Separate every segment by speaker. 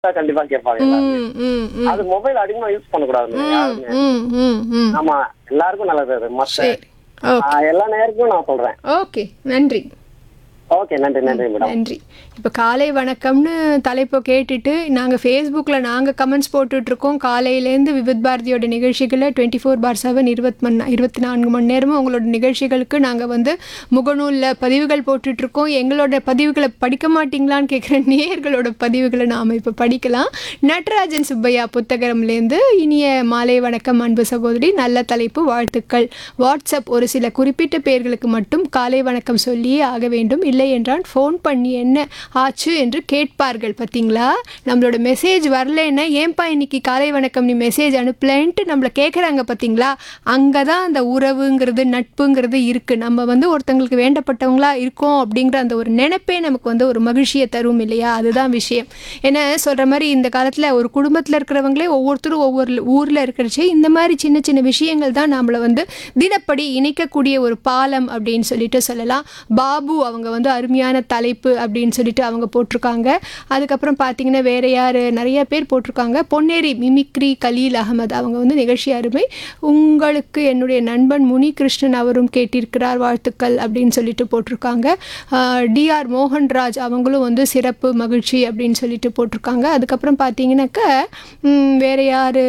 Speaker 1: கண்டிப்பா கேட்பாங்க எல்லாருமே.
Speaker 2: ம் ம் ம்
Speaker 1: அது மொபைல் அதிகமா யூஸ் பண்ணக்கூடாது யாருமே
Speaker 2: ம் ம் ம்
Speaker 1: ஆமா எல்லாருக்கும் நல்லது அது மத்த
Speaker 2: சரி ஓகே
Speaker 1: ஆ, எல்லா நேரத்துக்கும் நான் சொல்றேன்
Speaker 2: ஓகே நன்றி
Speaker 1: ஓகே நன்றி நன்றி மேடம்
Speaker 2: நன்றி இப்போ காலை வணக்கம்னு தலைப்பை கேட்டுட்டு நாங்கள் ஃபேஸ்புக்கில் நாங்கள் கமெண்ட்ஸ் போட்டுட்ருக்கோம் காலையிலேருந்து விவித் பாரதியோட நிகழ்ச்சிகளை டுவெண்ட்டி ஃபோர் பார் செவன் இருபத்தி மணி இருபத்தி நான்கு மணி நேரமும் உங்களோட நிகழ்ச்சிகளுக்கு நாங்கள் வந்து முகநூலில் பதிவுகள் போட்டுட்ருக்கோம் எங்களோட பதிவுகளை படிக்க மாட்டீங்களான்னு கேட்குற நேயர்களோட பதிவுகளை நாம் இப்போ படிக்கலாம் நடராஜன் சுப்பையா புத்தகம்லேருந்து இனிய மாலை வணக்கம் அன்பு சகோதரி நல்ல தலைப்பு வாழ்த்துக்கள் வாட்ஸ்அப் ஒரு சில குறிப்பிட்ட பேர்களுக்கு மட்டும் காலை வணக்கம் சொல்லியே ஆக வேண்டும் இல்லை என்றால் ஃபோன் பண்ணி என்ன ஆச்சு என்று கேட்பார்கள் பார்த்தீங்களா நம்மளோட மெசேஜ் வரலைன்னா ஏன்பா இன்னைக்கு காலை வணக்கம் நீ மெசேஜ் அனுப்பலன்ட்டு நம்மளை கேட்குறாங்க பார்த்தீங்களா அங்கே தான் அந்த உறவுங்கிறது நட்புங்கிறது இருக்குது நம்ம வந்து ஒருத்தங்களுக்கு வேண்டப்பட்டவங்களா இருக்கோம் அப்படிங்கிற அந்த ஒரு நினைப்பே நமக்கு வந்து ஒரு மகிழ்ச்சியை தரும் இல்லையா அதுதான் விஷயம் என்ன சொல்கிற மாதிரி இந்த காலத்தில் ஒரு குடும்பத்தில் இருக்கிறவங்களே ஒவ்வொருத்தரும் ஒவ்வொரு ஊரில் இருக்கிறச்சே இந்த மாதிரி சின்ன சின்ன விஷயங்கள் தான் நம்மளை வந்து தினப்படி இணைக்கக்கூடிய ஒரு பாலம் அப்படின்னு சொல்லிட்டு சொல்லலாம் பாபு அவங்க வந்து அருமையான தலைப்பு அப்படின்னு சொல்லிட்டு அவங்க போட்டிருக்காங்க அதுக்கப்புறம் பார்த்தீங்கன்னா வேற யார் நிறைய பேர் போட்டிருக்காங்க பொன்னேரி மிமிக்ரி கலீல் அகமது அவங்க வந்து நிகழ்ச்சி அருமை உங்களுக்கு என்னுடைய நண்பன் முனிகிருஷ்ணன் அவரும் கேட்டிருக்கிறார் வாழ்த்துக்கள் அப்படின்னு சொல்லிட்டு போட்டிருக்காங்க டிஆர் மோகன்ராஜ் அவங்களும் வந்து சிறப்பு மகிழ்ச்சி அப்படின்னு சொல்லிட்டு போட்டிருக்காங்க அதுக்கப்புறம் பார்த்தீங்கன்னாக்கா ம், வேற யார்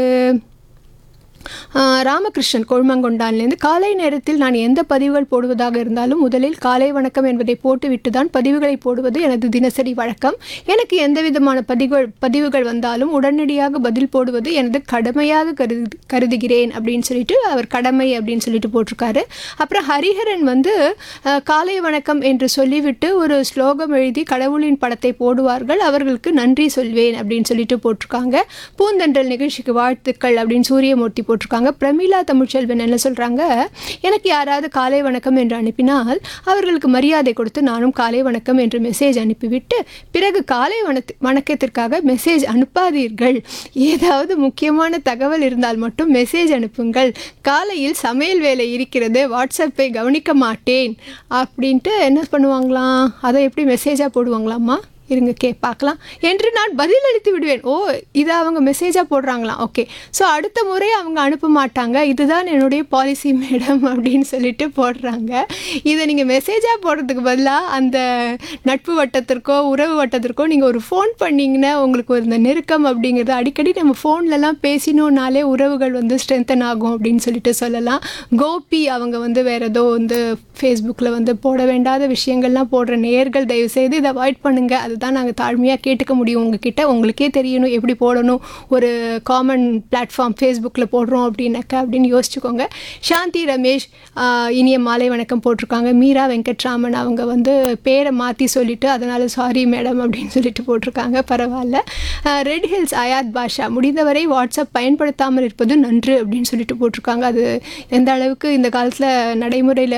Speaker 2: ஆஹ் ராமகிருஷ்ணன் கொழுமங்கொண்டான்லேருந்து காலை நேரத்தில் நான் எந்த பதிவுகள் போடுவதாக இருந்தாலும் முதலில் காலை வணக்கம் என்பதை போட்டுவிட்டு தான் பதிவுகளை போடுவது எனது தினசரி வழக்கம் எனக்கு எந்த விதமான பதிவுகள் பதிவுகள் வந்தாலும் உடனடியாக பதில் போடுவது எனது கடமையாக கருது கருதுகிறேன் அப்படின்னு சொல்லிட்டு அவர் கடமை அப்படின்னு சொல்லிட்டு போட்டிருக்காரு அப்புறம் ஹரிஹரன் வந்து ஆஹ், காலை வணக்கம் என்று சொல்லிவிட்டு ஒரு ஸ்லோகம் எழுதி கடவுளின் படத்தை போடுவார்கள் அவர்களுக்கு நன்றி சொல்வேன் அப்படின்னு சொல்லிட்டு போட்டிருக்காங்க பூந்தென்றல் நிகழ்ச்சிக்கு வாழ்த்துக்கள் அப்படின்னு சூரியமூர்த்தி போட்டிருக்காங்க பிரமிளா தமிழ்ச்செல்வன் என்ன சொல்கிறாங்க எனக்கு யாராவது காலை வணக்கம் என்று அனுப்பினால் அவர்களுக்கு மரியாதை கொடுத்து நானும் காலை வணக்கம் என்று மெசேஜ் அனுப்பிவிட்டு பிறகு காலை வணத் வணக்கத்திற்காக மெசேஜ் அனுப்பாதீர்கள் ஏதாவது முக்கியமான தகவல் இருந்தால் மட்டும் மெசேஜ் அனுப்புங்கள் காலையில் சமையல் வேலை இருக்கிறது வாட்ஸ்அப்பை கவனிக்க மாட்டேன் அப்படின்ட்டு என்ன பண்ணுவாங்களாம் அதை எப்படி மெசேஜாக போடுவாங்களாம்மா இருங்க கே பார்க்கலாம் என்று நான் பதில் அளித்து விடுவேன் ஓ இதை அவங்க மெசேஜாக போடுறாங்களாம் ஓகே ஸோ அடுத்த முறை அவங்க அனுப்ப மாட்டாங்க இதுதான் என்னுடைய பாலிசி மேடம் அப்படின்னு சொல்லிட்டு போடுறாங்க இதை நீங்கள் மெசேஜாக போடுறதுக்கு பதிலாக அந்த நட்பு வட்டத்திற்கோ உறவு வட்டத்திற்கோ நீங்கள் ஒரு ஃபோன் பண்ணிங்கன்னா உங்களுக்கு ஒரு இந்த நெருக்கம் அப்படிங்கிறது அடிக்கடி நம்ம ஃபோன்லலாம் பேசினோன்னாலே உறவுகள் வந்து ஸ்ட்ரென்தன் ஆகும் அப்படின்னு சொல்லிட்டு சொல்லலாம் கோபி அவங்க வந்து வேறு ஏதோ வந்து ஃபேஸ்புக்கில் வந்து போட வேண்டாத விஷயங்கள்லாம் போடுற நேர்கள் தயவுசெய்து இதை அவாய்ட் பண்ணுங்கள் அதுதான் நாங்கள் தாழ்மையாக கேட்டுக்க முடியும் உங்ககிட்ட உங்களுக்கே தெரியணும் எப்படி போடணும் ஒரு காமன் பிளாட்ஃபார்ம் ஃபேஸ்புக்கில் போடுறோம் அப்படின்னாக்கா அப்படின்னு யோசிச்சுக்கோங்க சாந்தி ரமேஷ் ஆஹ், இனிய மாலை வணக்கம் போட்டிருக்காங்க மீரா வெங்கட்ராமன் அவங்க வந்து பேரை மாற்றி சொல்லிட்டு அதனால் சாரி மேடம் அப்படின்னு சொல்லிட்டு போட்டிருக்காங்க பரவாயில்ல ரெட் ஹில்ஸ் அயாத் பாஷா முடிந்தவரை வாட்ஸ்அப் பயன்படுத்தாமல் இருப்பது நன்று அப்படின்னு சொல்லிட்டு போட்டிருக்காங்க அது எந்த அளவுக்கு இந்த காலத்தில் நடைமுறையில்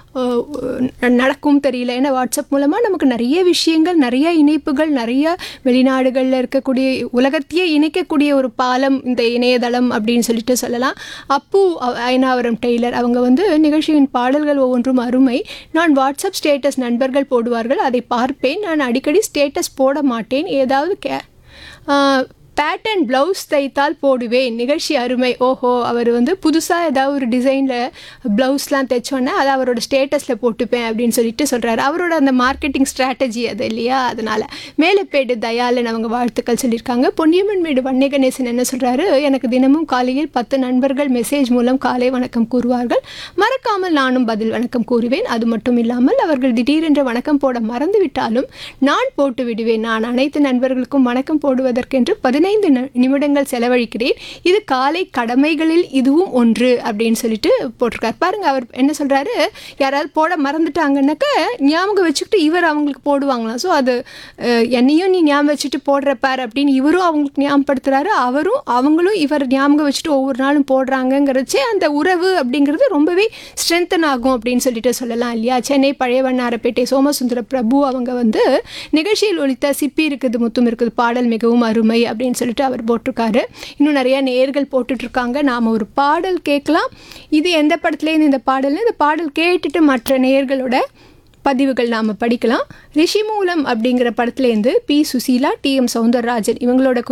Speaker 2: நடக்கும் தெரியல ஏன்னா வாட்ஸ்அப் மூலமாக நமக்கு நிறைய விஷயங்கள் நிறைய இணைப்புகள் நிறைய வெளிநாடுகளில் இருக்கக்கூடிய உலகத்தையே இணைக்கக்கூடிய ஒரு பாலம் இந்த இணையதளம் அப்படின்னு சொல்லிட்டு சொல்லலாம் அப்பு அ- அயனாவரம் டெய்லர் அவங்க வந்து நிகழ்ச்சியின் பாடல்கள் ஒவ்வொன்றும் அருமை நான் வாட்ஸ்அப் ஸ்டேட்டஸ் நண்பர்கள் போடுவார்கள் அதை பார்ப்பேன் நான் அடிக்கடி ஸ்டேட்டஸ் போட மாட்டேன் ஏதாவது கே பேட்டர்ன் ப்ளவுஸ் தைத்தால் போடுவேன் நிகழ்ச்சி அருமை ஓஹோ அவர் வந்து புதுசாக ஏதாவது ஒரு டிசைனில் ப்ளவுஸ்லாம் தைச்சோன்னே அதை அவரோட ஸ்டேட்டஸில் போட்டுப்பேன் அப்படின்னு சொல்லிட்டு சொல்கிறாரு அவரோட அந்த மார்க்கெட்டிங் ஸ்ட்ராட்டஜி அது இல்லையா அதனால் மேலப்பேடு தயாளன் அவங்க வாழ்த்துக்கள் சொல்லியிருக்காங்க பொன்னியம்மன் மேடு வன்னி கணேசன் என்ன சொல்கிறாரு எனக்கு தினமும் காலையில் பத்து நண்பர்கள் மெசேஜ் மூலம் காலை வணக்கம் கூறுவார்கள் மறக்காமல் நானும் பதில் வணக்கம் கூறுவேன் அது மட்டும் இல்லாமல் அவர்கள் திடீரென்று வணக்கம் போட மறந்து விட்டாலும் நான் போட்டு விடுவேன் நான் அனைத்து நண்பர்களுக்கும் வணக்கம் போடுவதற்கென்று பதினைந்து ந- நிமிடங்கள் செலவழிக்கிறேன் இது காலை கடமைகளில் இதுவும் ஒன்று அப்படின்னு சொல்லிட்டு போட்டிருக்காரு பாருங்க அவர் என்ன சொல்றாரு யாராவது போட மறந்துட்டாங்கன்னாக்க ஞாபகம் வச்சுக்கிட்டு இவர் அவங்களுக்கு போடுவாங்களாம் ஸோ அது அஹ், என்னையும் நீ ஞாபகம் வச்சுட்டு போடுற பார் அப்படின்னு இவரும் அவங்களுக்கு ஞாபகப்படுத்துறாரு அவரும் அவங்களும் இவர் ஞாபகம் வச்சுட்டு ஒவ்வொரு நாளும் போடுறாங்கங்கிறச்சே அந்த உறவு அப்படிங்கிறது ரொம்பவே ஸ்ட்ரென்தன் ஆகும் அப்படின்னு சொல்லிட்டு சொல்லலாம் இல்லையா சென்னை பழைய வண்ணாரப்பேட்டை சோமசுந்தர பிரபு அவங்க வந்து நிகழ்ச்சியில் ஒலித்த சிப்பி இருக்குது முத்தும் இருக்குது பாடல் மிகவும் அருமை அப்படின்னு சொல்லிட்டு அவர் போட்டிருக்காரு இன்னும் நிறைய நேர்கள் போட்டுட்டு இருக்காங்க நாம் ஒரு பாடல் கேட்கலாம் இது எந்த படத்துலேருந்து இந்த பாடல்னு இந்த பாடல் கேட்டுட்டு மற்ற நேயர்களோட பதிவுகள் நாம் படிக்கலாம் ரிஷிமூலம் அப்படிங்கிற படத்துலேருந்து P Susheela T M Soundararajan இவங்களோட